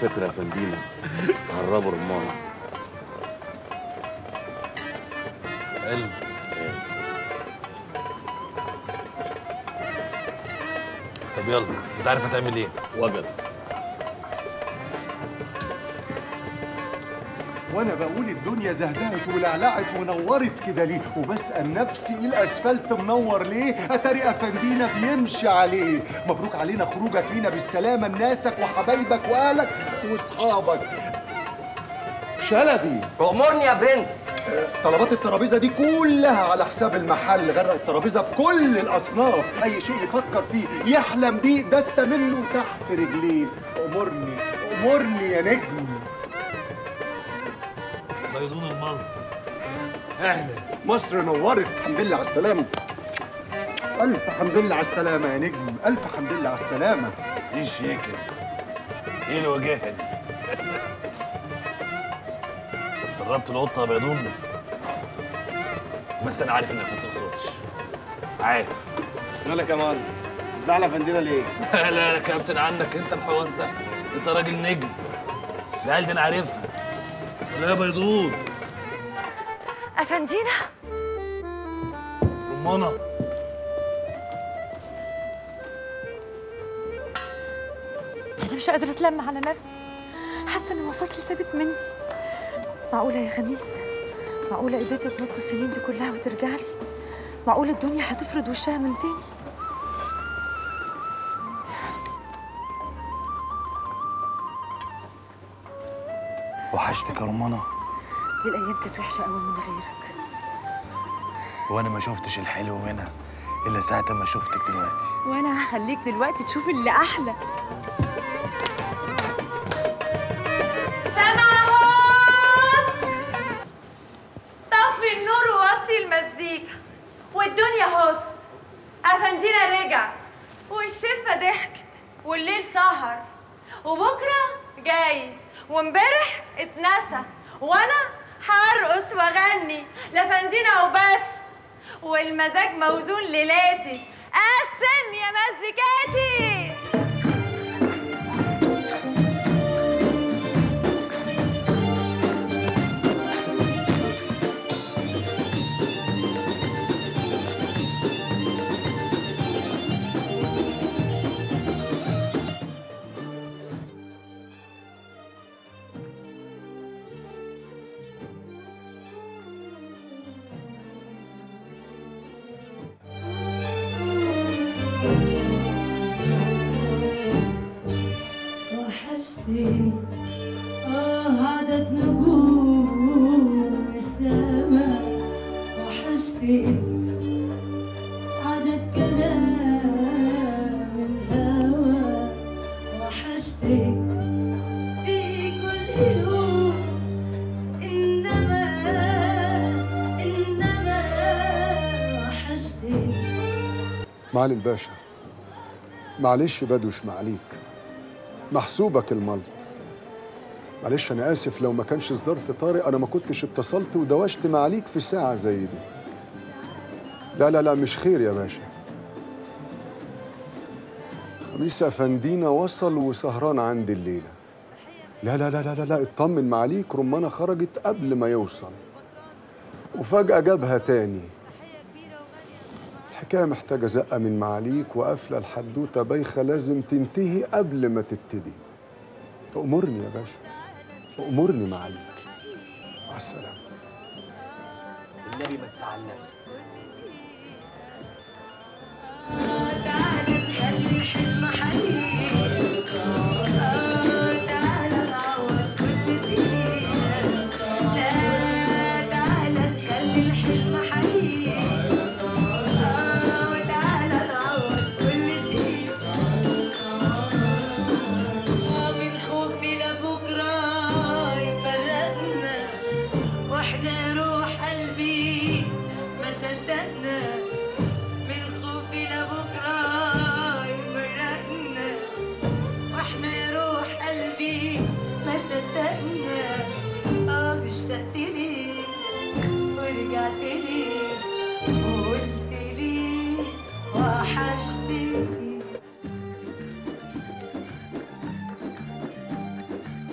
فكره يا فندينا هربوا رمانه حلو طب يلا انت عارف هتعمل ايه وجد وانا بقول الدنيا زهزهت ولعلعت ونورت كده ليه وبسال نفسي الاسفلت منور ليه اتاري افندينا بيمشي عليه مبروك علينا خروجك لينا بالسلامه لناسك وحبايبك واهلك واصحابك شلبي أمرني يا برنس طلبات الترابيزه دي كلها على حساب المحل غرق الترابيزه بكل الاصناف اي شيء يفكر فيه يحلم بيه دست منه تحت رجليه امرني امرني يا نجم بيضون الملط اهلا مصر نورت الحمد لله على السلامة ألف حمد لله على السلامة يا نجم ألف حمد لله على السلامة ايه الشياكه دي؟ ايه الوجاهه دي سربت القطه يا بيضون بس انا عارف انك ما تقصدش عارف مالك يا مالك زعل افندينا ليه؟ لا لا يا كابتن عنك انت الحوار ده انت راجل نجم العيال دي انا عارفها لا يا بيضون افندينا رمانه انا مش قادره اتلم على نفسي حاسه ان مفاصلي سابت مني معقوله يا خميس معقوله قدرتي تنط السنين دي كلها وترجع لي معقوله الدنيا هتفرض وشها من تاني وحشتك يا رمانه دي الايام كانت وحشه قوي من غيرك وانا ما شفتش الحلو منها الا ساعه ما شفتك دلوقتي وانا هخليك دلوقتي تشوف اللي احلى سمعوس طفي النور ووطي المزيكا والدنيا هص افندينا رجع والشفه ضحكت والليل سهر وبكره جاي وامبارح اتنسى وانا هرقص واغني لفندينا وبس والمزاج موزون ليلاتي قسم يا مزيكاتي وحشتني آه عدد نجوم السماء وحشتني عدد كلام الهوى وحشتني في كل يوم إنما إنما وحشتني معالي الباشا معلش بدوش معليك محسوبك الملط معلش انا اسف لو ما كانش الظرف طارئ انا ما كنتش اتصلت ودوشت معاليك في ساعه زي دي لا لا لا مش خير يا باشا خميس افندينا وصل وسهران عندي الليله لا لا لا لا لا, لا اطمن معاليك رمانه خرجت قبل ما يوصل وفجاه جابها تاني الحكاية محتاجة زقة من معاليك وقافلة الحدوتة بايخة لازم تنتهي قبل ما تبتدي أمرني يا باشا أمرني معاليك مع السلامة النبي ما تزعل نفسك من خوفي لبكرة يفرقنا واحنا روح قلبي ما صدقنا من خوفي لبكرة يفرقنا واحنا يا روح قلبي ما صدقنا اه اشتقت لي ورجعت لي وقلت لي وحشتني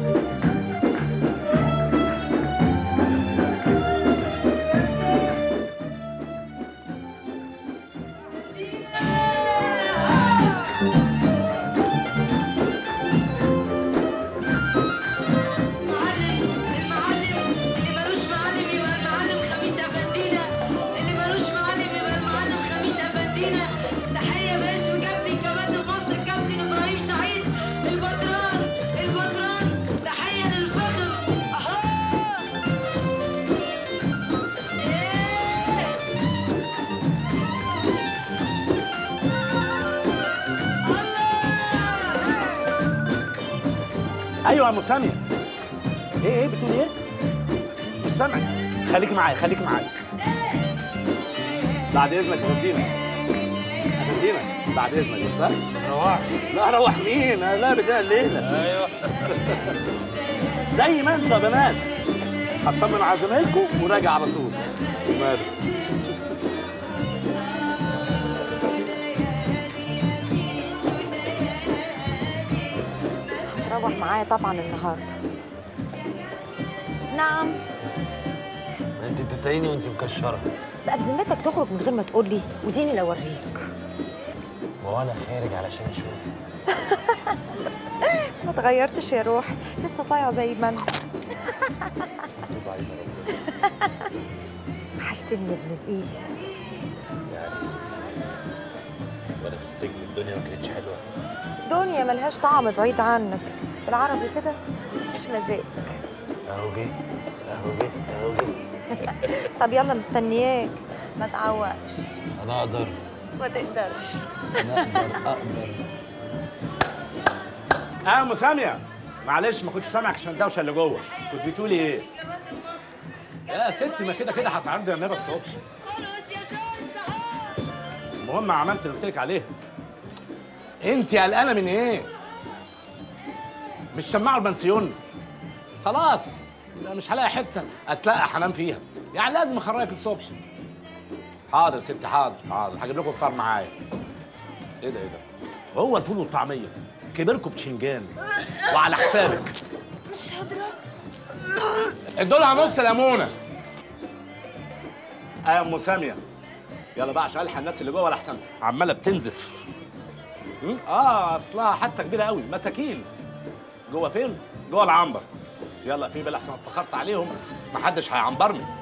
معلم المعلم اللي ملوش معلم يبقى المعلم خميس افندينا اللي ملوش معلم يبقى المعلم خميس افندينا تحيه باسم كابتن كباتن مصر كابتن ابراهيم سعيد البطران البطران تحيه للفخر اهو إيه. ايوه يا مسامية ايه ايه بتقول ايه؟ مش سامعك خليك معايا خليك معايا بعد اذنك يا فندينا يا فندينا بعد اذنك بس ها؟ روحش لا روح مين؟ انا لا بدايه الليله ايوه زي ما انت يا بنات هطمن على زمايلكم وراجع على طول وماله روح معايا طبعا النهارده نعم انت تساليني وانت مكشره بقى بذمتك تخرج من غير ما تقول لي وديني اللي اوريك ما هو انا خارج علشان اشوف ما اتغيرتش يا روحي لسه صايعه زي ما انا وحشتني يا ابن الايه وانا في السجن الدنيا ما كانتش حلوه دنيا ملهاش طعم بعيد عنك بالعربي كده مفيش مزاج اهو جه اهو جه اهو جه طب يلا مستنياك ما تعوقش انا اقدر ما تقدرش انا اقدر اقدر اه مسامية معلش ما كنتش سامعك عشان الدوشه اللي جوه كنت بتقولي ايه؟ يا ستي ما كده كده هتعدي النبي الصبح المهم عملت اللي قلت لك عليه انت قلقانه من ايه؟ مش شماعه البنسيون خلاص يبقى مش هلاقي حته اتلقى حنام فيها يعني لازم اخرجك الصبح حاضر يا ستي حاضر حاضر هجيب لكم فطار معايا ايه ده ايه ده هو الفول والطعميه كبركم بتشنجان وعلى حسابك مش هضرب ادولها نص ليمونه اه يا ام ساميه يلا بقى عشان الحق الناس اللي جوه الاحسن عماله بتنزف م? اه اصلها حادثه كبيره قوي مساكين جوه فين جوه العنبر يلا في بال احسن اتاخرت عليهم محدش هيعنبرني